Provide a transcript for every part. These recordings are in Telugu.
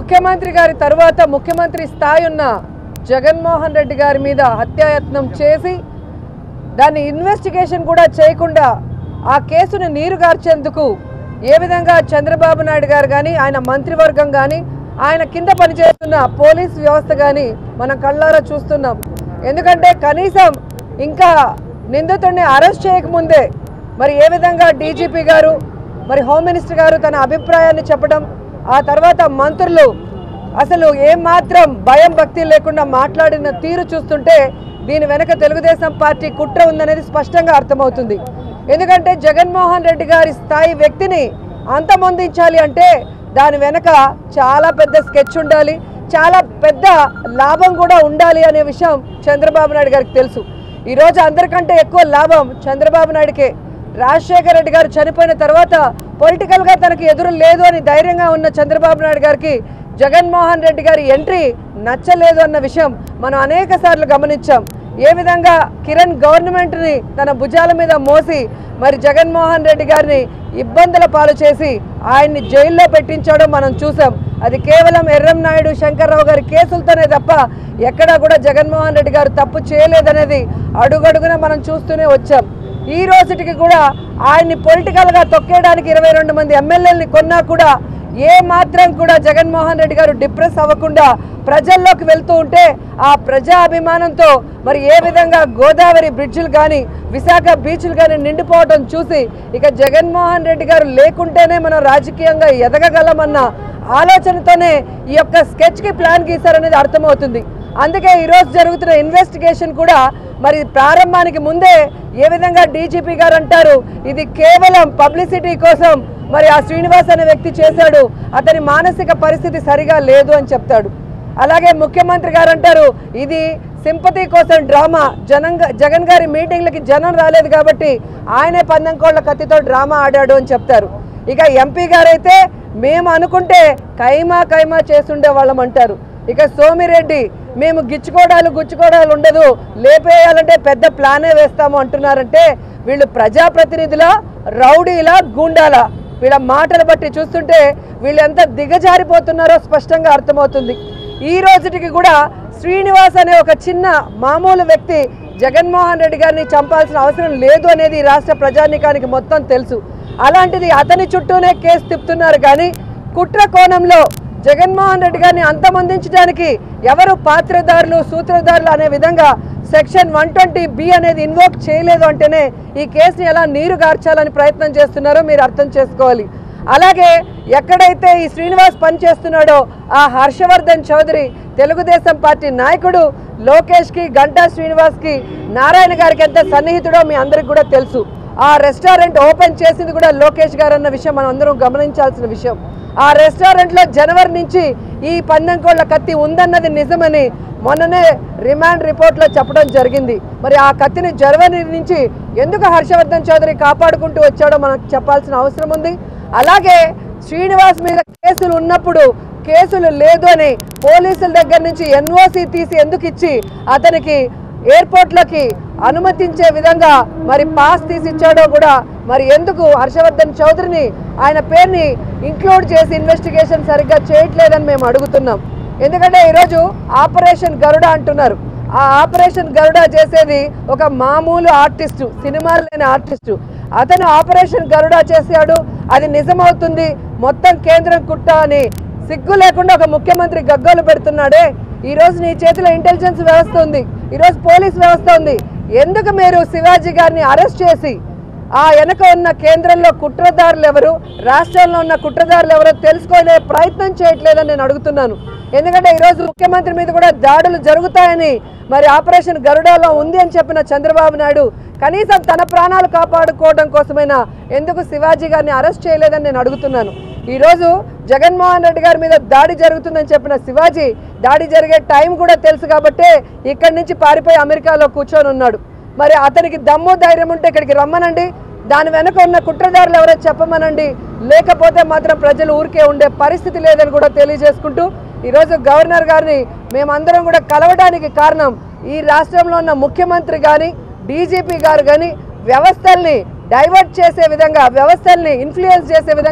ముఖ్యమంత్రి గారి తర్వాత ముఖ్యమంత్రి స్థాయి ఉన్న జగన్మోహన్ రెడ్డి గారి మీద హత్యాయత్నం చేసి దాన్ని ఇన్వెస్టిగేషన్ కూడా చేయకుండా ఆ కేసును నీరుగార్చేందుకు ఏ విధంగా చంద్రబాబు నాయుడు గారు కానీ ఆయన మంత్రివర్గం కానీ ఆయన కింద పనిచేస్తున్న పోలీస్ వ్యవస్థ కానీ మనం కళ్ళారా చూస్తున్నాం ఎందుకంటే కనీసం ఇంకా నిందితుడిని అరెస్ట్ చేయకముందే మరి ఏ విధంగా డీజీపీ గారు మరి హోమ్ మినిస్టర్ గారు తన అభిప్రాయాన్ని చెప్పడం ఆ తర్వాత మంత్రులు అసలు ఏమాత్రం భయం భక్తి లేకుండా మాట్లాడిన తీరు చూస్తుంటే దీని వెనక తెలుగుదేశం పార్టీ కుట్ర ఉందనేది స్పష్టంగా అర్థమవుతుంది ఎందుకంటే జగన్మోహన్ రెడ్డి గారి స్థాయి వ్యక్తిని అంతమొందించాలి అంటే దాని వెనక చాలా పెద్ద స్కెచ్ ఉండాలి చాలా పెద్ద లాభం కూడా ఉండాలి అనే విషయం చంద్రబాబు నాయుడు గారికి తెలుసు ఈరోజు అందరికంటే ఎక్కువ లాభం చంద్రబాబు నాయుడుకే రాజశేఖర రెడ్డి గారు చనిపోయిన తర్వాత పొలిటికల్గా తనకి ఎదురు లేదు అని ధైర్యంగా ఉన్న చంద్రబాబు నాయుడు గారికి జగన్మోహన్ రెడ్డి గారి ఎంట్రీ నచ్చలేదు అన్న విషయం మనం అనేక సార్లు గమనించాం ఏ విధంగా కిరణ్ గవర్నమెంట్ని తన భుజాల మీద మోసి మరి జగన్మోహన్ రెడ్డి గారిని ఇబ్బందుల పాలు చేసి ఆయన్ని జైల్లో పెట్టించడం మనం చూసాం అది కేవలం ఎర్రం నాయుడు శంకర్రావు గారి కేసులతోనే తప్ప ఎక్కడా కూడా జగన్మోహన్ రెడ్డి గారు తప్పు చేయలేదనేది అడుగడుగున మనం చూస్తూనే వచ్చాం ఈ రోజుటికి కూడా ఆయన్ని పొలిటికల్గా తొక్కేయడానికి ఇరవై రెండు మంది ఎమ్మెల్యేలని కొన్నా కూడా ఏ మాత్రం కూడా జగన్మోహన్ రెడ్డి గారు డిప్రెస్ అవ్వకుండా ప్రజల్లోకి వెళ్తూ ఉంటే ఆ ప్రజా అభిమానంతో మరి ఏ విధంగా గోదావరి బ్రిడ్జిలు కానీ విశాఖ బీచ్లు కానీ నిండిపోవడం చూసి ఇక జగన్మోహన్ రెడ్డి గారు లేకుంటేనే మనం రాజకీయంగా ఎదగగలమన్న ఆలోచనతోనే ఈ యొక్క స్కెచ్కి ప్లాన్ గీశారనేది అర్థమవుతుంది అందుకే ఈరోజు జరుగుతున్న ఇన్వెస్టిగేషన్ కూడా మరి ప్రారంభానికి ముందే ఏ విధంగా డీజీపీ గారు అంటారు ఇది కేవలం పబ్లిసిటీ కోసం మరి ఆ శ్రీనివాస్ అనే వ్యక్తి చేశాడు అతని మానసిక పరిస్థితి సరిగా లేదు అని చెప్తాడు అలాగే ముఖ్యమంత్రి గారు అంటారు ఇది సింపతి కోసం డ్రామా జనం జగన్ గారి మీటింగ్లకి జనం రాలేదు కాబట్టి ఆయనే పందెం కోళ్ల కత్తితో డ్రామా ఆడాడు అని చెప్తారు ఇక ఎంపీ గారైతే మేము అనుకుంటే కైమా కైమా చేస్తుండే వాళ్ళం అంటారు ఇక సోమిరెడ్డి మేము గిచ్చుకోవడాలు గుచ్చుకోవడాలు ఉండదు లేపేయాలంటే పెద్ద ప్లానే వేస్తాము అంటున్నారంటే వీళ్ళు ప్రజాప్రతినిధుల రౌడీలా గూండాలా వీళ్ళ మాటలు బట్టి చూస్తుంటే వీళ్ళు ఎంత దిగజారిపోతున్నారో స్పష్టంగా అర్థమవుతుంది ఈ రోజుటికి కూడా శ్రీనివాస్ అనే ఒక చిన్న మామూలు వ్యక్తి జగన్మోహన్ రెడ్డి గారిని చంపాల్సిన అవసరం లేదు అనేది ఈ రాష్ట్ర ప్రజానికానికి మొత్తం తెలుసు అలాంటిది అతని చుట్టూనే కేసు తిప్పుతున్నారు కానీ కుట్ర కోణంలో జగన్మోహన్ రెడ్డి గారిని అంతమొందించడానికి ఎవరు పాత్రదారులు సూత్రధారులు అనే విధంగా సెక్షన్ వన్ ట్వంటీ బి అనేది ఇన్వోక్ చేయలేదు అంటేనే ఈ కేసుని ఎలా నీరు గార్చాలని ప్రయత్నం చేస్తున్నారో మీరు అర్థం చేసుకోవాలి అలాగే ఎక్కడైతే ఈ శ్రీనివాస్ పనిచేస్తున్నాడో ఆ హర్షవర్ధన్ చౌదరి తెలుగుదేశం పార్టీ నాయకుడు లోకేష్కి గంటా శ్రీనివాస్కి నారాయణ గారికి ఎంత సన్నిహితుడో మీ అందరికి కూడా తెలుసు ఆ రెస్టారెంట్ ఓపెన్ చేసింది కూడా లోకేష్ గారు అన్న విషయం మనం అందరం గమనించాల్సిన విషయం ఆ రెస్టారెంట్లో జనవరి నుంచి ఈ పందెం కోళ్ల కత్తి ఉందన్నది నిజమని మొన్ననే రిమాండ్ రిపోర్ట్లో చెప్పడం జరిగింది మరి ఆ కత్తిని జనవరి నుంచి ఎందుకు హర్షవర్ధన్ చౌదరి కాపాడుకుంటూ వచ్చాడో మనకు చెప్పాల్సిన అవసరం ఉంది అలాగే శ్రీనివాస్ మీద కేసులు ఉన్నప్పుడు కేసులు లేదు అని పోలీసుల దగ్గర నుంచి ఎన్ఓసి తీసి ఎందుకు ఇచ్చి అతనికి ఎయిర్పోర్ట్లోకి అనుమతించే విధంగా మరి పాస్ తీసి ఇచ్చాడో కూడా మరి ఎందుకు హర్షవర్ధన్ చౌదరిని ఆయన పేరుని ఇంక్లూడ్ చేసి ఇన్వెస్టిగేషన్ సరిగ్గా చేయట్లేదని మేము అడుగుతున్నాం ఎందుకంటే ఈరోజు ఆపరేషన్ గరుడ అంటున్నారు ఆ ఆపరేషన్ గరుడ చేసేది ఒక మామూలు ఆర్టిస్టు సినిమాలు లేని ఆర్టిస్టు అతను ఆపరేషన్ గరుడ చేశాడు అది నిజమవుతుంది మొత్తం కేంద్రం కుట్ట అని సిగ్గు లేకుండా ఒక ముఖ్యమంత్రి గగ్గోలు పెడుతున్నాడే ఈ రోజు నీ చేతిలో ఇంటెలిజెన్స్ వ్యవస్థ ఉంది ఈ రోజు పోలీస్ వ్యవస్థ ఉంది ఎందుకు మీరు శివాజీ గారిని అరెస్ట్ చేసి ఆ వెనక ఉన్న కేంద్రంలో కుట్రదారులు ఎవరు రాష్ట్రంలో ఉన్న కుట్రదారులు ఎవరో తెలుసుకునే ప్రయత్నం చేయట్లేదని నేను అడుగుతున్నాను ఎందుకంటే ఈరోజు ముఖ్యమంత్రి మీద కూడా దాడులు జరుగుతాయని మరి ఆపరేషన్ గరుడాలో ఉంది అని చెప్పిన చంద్రబాబు నాయుడు కనీసం తన ప్రాణాలు కాపాడుకోవడం కోసమైనా ఎందుకు శివాజీ గారిని అరెస్ట్ చేయలేదని నేను అడుగుతున్నాను ఈరోజు జగన్మోహన్ రెడ్డి గారి మీద దాడి జరుగుతుందని చెప్పిన శివాజీ దాడి జరిగే టైం కూడా తెలుసు కాబట్టే ఇక్కడి నుంచి పారిపోయి అమెరికాలో కూర్చొని ఉన్నాడు మరి అతనికి దమ్ము ధైర్యం ఉంటే ఇక్కడికి రమ్మనండి దాని వెనక ఉన్న కుట్రదారులు ఎవరో చెప్పమనండి లేకపోతే మాత్రం ప్రజలు ఊరికే ఉండే పరిస్థితి లేదని కూడా తెలియజేసుకుంటూ ఈరోజు గవర్నర్ గారిని మేమందరం కూడా కలవడానికి కారణం ఈ రాష్ట్రంలో ఉన్న ముఖ్యమంత్రి కానీ డీజీపీ గారు కానీ వ్యవస్థల్ని డైవర్ట్ చేసే విధంగా వ్యవస్థల్ని ఇన్ఫ్లుయెన్స్ చేసే విధంగా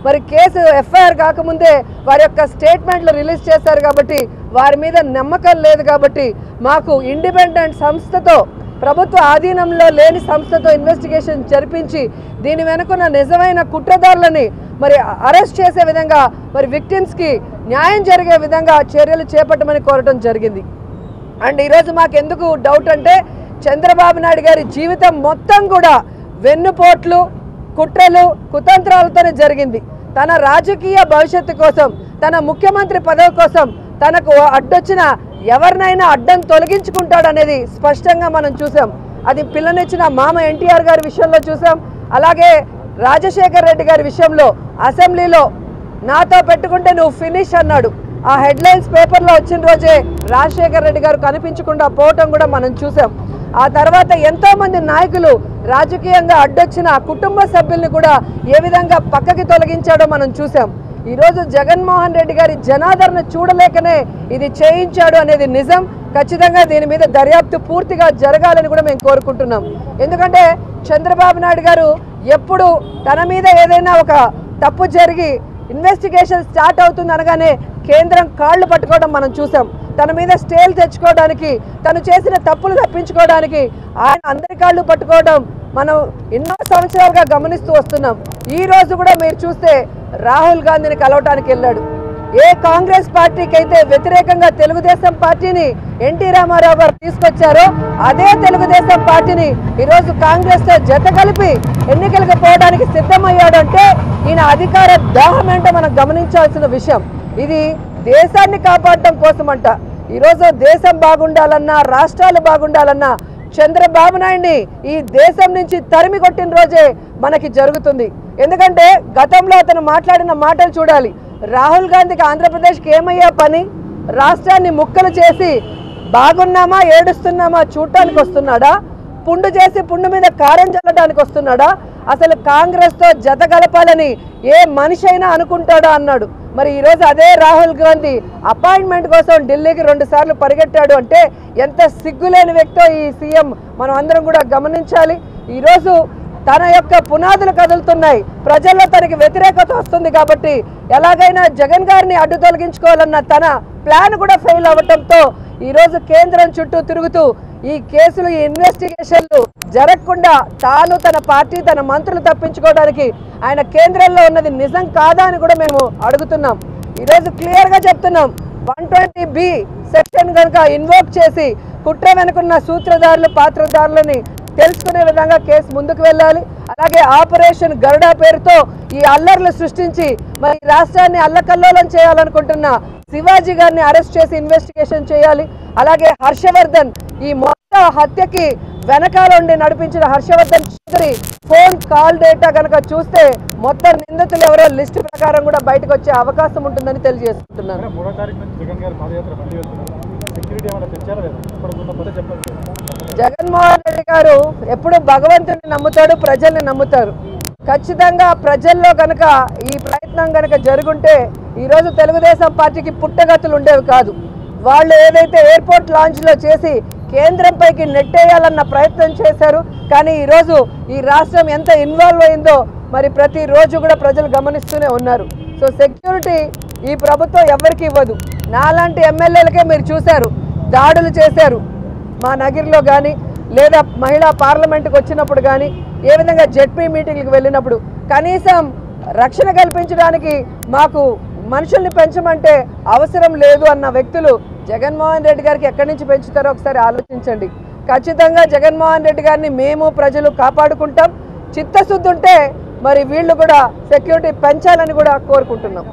మరి కేసు ఎఫ్ఐఆర్ కాకముందే వారి యొక్క స్టేట్మెంట్లు రిలీజ్ చేశారు కాబట్టి వారి మీద నమ్మకం లేదు కాబట్టి మాకు ఇండిపెండెంట్ సంస్థతో ప్రభుత్వ ఆధీనంలో లేని సంస్థతో ఇన్వెస్టిగేషన్ జరిపించి దీని వెనుకున్న నిజమైన కుట్రదారులని మరి అరెస్ట్ చేసే విధంగా మరి విక్టిమ్స్కి న్యాయం జరిగే విధంగా చర్యలు చేపట్టమని కోరటం జరిగింది అండ్ ఈరోజు మాకు ఎందుకు డౌట్ అంటే చంద్రబాబు నాయుడు గారి జీవితం మొత్తం కూడా వెన్నుపోట్లు కుట్రలు కుతంత్రాలతోనే జరిగింది తన రాజకీయ భవిష్యత్తు కోసం తన ముఖ్యమంత్రి పదవి కోసం తనకు అడ్డొచ్చిన ఎవరినైనా అడ్డం తొలగించుకుంటాడనేది స్పష్టంగా మనం చూసాం అది పిల్లనిచ్చిన మామ ఎన్టీఆర్ గారి విషయంలో చూసాం అలాగే రాజశేఖర్ రెడ్డి గారి విషయంలో అసెంబ్లీలో నాతో పెట్టుకుంటే నువ్వు ఫినిష్ అన్నాడు ఆ హెడ్లైన్స్ పేపర్లో వచ్చిన రోజే రాజశేఖర్ రెడ్డి గారు కనిపించకుండా పోవటం కూడా మనం చూసాం ఆ తర్వాత ఎంతో మంది నాయకులు రాజకీయంగా అడ్డొచ్చిన కుటుంబ సభ్యుల్ని కూడా ఏ విధంగా పక్కకి తొలగించాడో మనం చూసాం ఈరోజు జగన్మోహన్ రెడ్డి గారి జనాదరణ చూడలేకనే ఇది చేయించాడు అనేది నిజం ఖచ్చితంగా దీని మీద దర్యాప్తు పూర్తిగా జరగాలని కూడా మేము కోరుకుంటున్నాం ఎందుకంటే చంద్రబాబు నాయుడు గారు ఎప్పుడు తన మీద ఏదైనా ఒక తప్పు జరిగి ఇన్వెస్టిగేషన్ స్టార్ట్ అవుతుంది అనగానే కేంద్రం కాళ్ళు పట్టుకోవడం మనం చూసాం తన మీద స్టేలు తెచ్చుకోవడానికి తను చేసిన తప్పులు తప్పించుకోవడానికి ఆయన అందరి కాళ్ళు పట్టుకోవడం మనం ఎన్నో సంవత్సరాలుగా గమనిస్తూ వస్తున్నాం ఈ రోజు కూడా మీరు చూస్తే రాహుల్ గాంధీని కలవటానికి వెళ్ళాడు ఏ కాంగ్రెస్ పార్టీకి అయితే వ్యతిరేకంగా తెలుగుదేశం పార్టీని ఎన్టీ రామారావు గారు తీసుకొచ్చారో అదే తెలుగుదేశం పార్టీని ఈరోజు కాంగ్రెస్ తో జత కలిపి ఎన్నికలకు పోవడానికి సిద్ధమయ్యాడంటే ఈయన అధికార దాహం ఏంటో మనం గమనించాల్సిన విషయం ఇది దేశాన్ని కాపాడటం కోసమంట ఈరోజు దేశం బాగుండాలన్నా రాష్ట్రాలు బాగుండాలన్నా చంద్రబాబు నాయుడిని ఈ దేశం నుంచి తరిమి కొట్టిన రోజే మనకి జరుగుతుంది ఎందుకంటే గతంలో అతను మాట్లాడిన మాటలు చూడాలి రాహుల్ గాంధీకి ఆంధ్రప్రదేశ్కి ఏమయ్యా పని రాష్ట్రాన్ని ముక్కలు చేసి బాగున్నామా ఏడుస్తున్నామా చూడటానికి వస్తున్నాడా పుండు చేసి పుండు మీద కారం చల్లడానికి వస్తున్నాడా అసలు కాంగ్రెస్తో జత కలపాలని ఏ మనిషి అయినా అనుకుంటాడా అన్నాడు మరి ఈరోజు అదే రాహుల్ గాంధీ అపాయింట్మెంట్ కోసం ఢిల్లీకి రెండు సార్లు పరిగెట్టాడు అంటే ఎంత సిగ్గులేని వ్యక్తో ఈ సీఎం మనం అందరం కూడా గమనించాలి ఈరోజు తన యొక్క పునాదులు కదులుతున్నాయి ప్రజల్లో తనకి వ్యతిరేకత వస్తుంది కాబట్టి ఎలాగైనా జగన్ గారిని అడ్డు తొలగించుకోవాలన్న తన ప్లాన్ కూడా ఫెయిల్ అవ్వటంతో ఈరోజు కేంద్రం చుట్టూ తిరుగుతూ ఈ కేసులు ఈ ఇన్వెస్టిగేషన్లు జరగకుండా తాను తన పార్టీ తన మంత్రులు తప్పించుకోవడానికి ఆయన కేంద్రంలో ఉన్నది నిజం కాదా అని కూడా మేము అడుగుతున్నాం ఈరోజు క్లియర్గా చెప్తున్నాం వన్ ట్వంటీ బి సెక్షన్ కనుక ఇన్వోక్ చేసి కుట్ర వెనుకున్న సూత్రధారులు పాత్రధారులని తెలుసుకునే విధంగా కేసు ముందుకు వెళ్ళాలి అలాగే ఆపరేషన్ గరుడా పేరుతో ఈ అల్లర్లు సృష్టించి మరి ఈ రాష్ట్రాన్ని అల్లకల్లోలం చేయాలనుకుంటున్న శివాజీ గారిని అరెస్ట్ చేసి ఇన్వెస్టిగేషన్ చేయాలి అలాగే హర్షవర్ధన్ ఈ మొత్తం హత్యకి వెనకాల ఉండి నడిపించిన Harshavardhan Chowdary phone call data కనుక చూస్తే మొత్తం నిందితులు ఎవరో లిస్ట్ ప్రకారం కూడా బయటకు వచ్చే అవకాశం ఉంటుందని తెలియజేసుకుంటున్నాను అంటే మూడో తారీఖు నుంచి జగన్ గారు పాదయాత్ర మళ్ళీ వెళ్తున్నారు సెక్యూరిటీ ఏమైనా పెంచారా లేదా ఇప్పటికున్న పదే చెప్పండి జగన్మోహన్ రెడ్డి గారు ఎప్పుడు భగవంతుని నమ్ముతాడు ప్రజల్ని నమ్ముతారు ఖచ్చితంగా ప్రజల్లో కనుక ఈ ప్రయత్నం కనుక జరుగుంటే ఈరోజు తెలుగుదేశం పార్టీకి పుట్టగతులు ఉండేవి కాదు వాళ్ళు ఏదైతే ఎయిర్పోర్ట్ లాంచ్లో చేసి కేంద్రంపైకి నెట్టేయాలన్న ప్రయత్నం చేశారు కానీ ఈరోజు ఈ రాష్ట్రం ఎంత ఇన్వాల్వ్ అయిందో మరి ప్రతిరోజు కూడా ప్రజలు గమనిస్తూనే ఉన్నారు సో సెక్యూరిటీ ఈ ప్రభుత్వం ఎవరికి ఇవ్వదు నాలాంటి ఎమ్మెల్యేలకే మీరు చూశారు దాడులు చేశారు మా నగిరిలో కానీ లేదా మహిళా పార్లమెంట్కి వచ్చినప్పుడు కానీ ఏ విధంగా జెడ్పీ మీటింగ్లకు వెళ్ళినప్పుడు కనీసం రక్షణ కల్పించడానికి మాకు మనుషుల్ని పెంచమంటే అవసరం లేదు అన్న వ్యక్తులు జగన్మోహన్ రెడ్డి గారికి ఎక్కడి నుంచి పెంచుతారో ఒకసారి ఆలోచించండి ఖచ్చితంగా జగన్మోహన్ రెడ్డి గారిని మేము ప్రజలు కాపాడుకుంటాం చిత్తశుద్ధి ఉంటే మరి వీళ్ళు కూడా సెక్యూరిటీ పెంచాలని కూడా కోరుకుంటున్నాం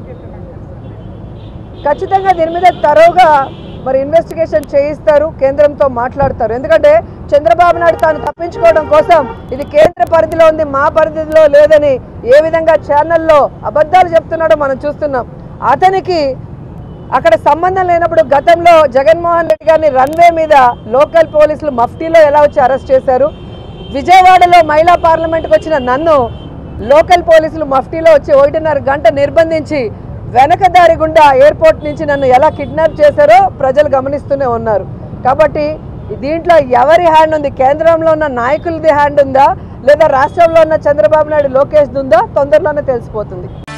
ఖచ్చితంగా దీని మీద తరోగా మరి ఇన్వెస్టిగేషన్ చేయిస్తారు కేంద్రంతో మాట్లాడతారు ఎందుకంటే చంద్రబాబు నాయుడు తాను తప్పించుకోవడం కోసం ఇది కేంద్ర పరిధిలో ఉంది మా పరిధిలో లేదని ఏ విధంగా ఛానల్లో అబద్ధాలు చెప్తున్నాడో మనం చూస్తున్నాం అతనికి అక్కడ సంబంధం లేనప్పుడు గతంలో జగన్మోహన్ రెడ్డి గారిని రన్వే మీద లోకల్ పోలీసులు మఫ్టీలో ఎలా వచ్చి అరెస్ట్ చేశారు విజయవాడలో మహిళా పార్లమెంట్కి వచ్చిన నన్ను లోకల్ పోలీసులు మఫ్టీలో వచ్చి ఒకటిన్నర గంట నిర్బంధించి వెనక దారి గుండా ఎయిర్పోర్ట్ నుంచి నన్ను ఎలా కిడ్నాప్ చేశారో ప్రజలు గమనిస్తూనే ఉన్నారు కాబట్టి దీంట్లో ఎవరి హ్యాండ్ ఉంది కేంద్రంలో ఉన్న నాయకులది హ్యాండ్ ఉందా లేదా రాష్ట్రంలో ఉన్న చంద్రబాబు నాయుడు లోకేష్ ఉందో తొందరలోనే తెలిసిపోతుంది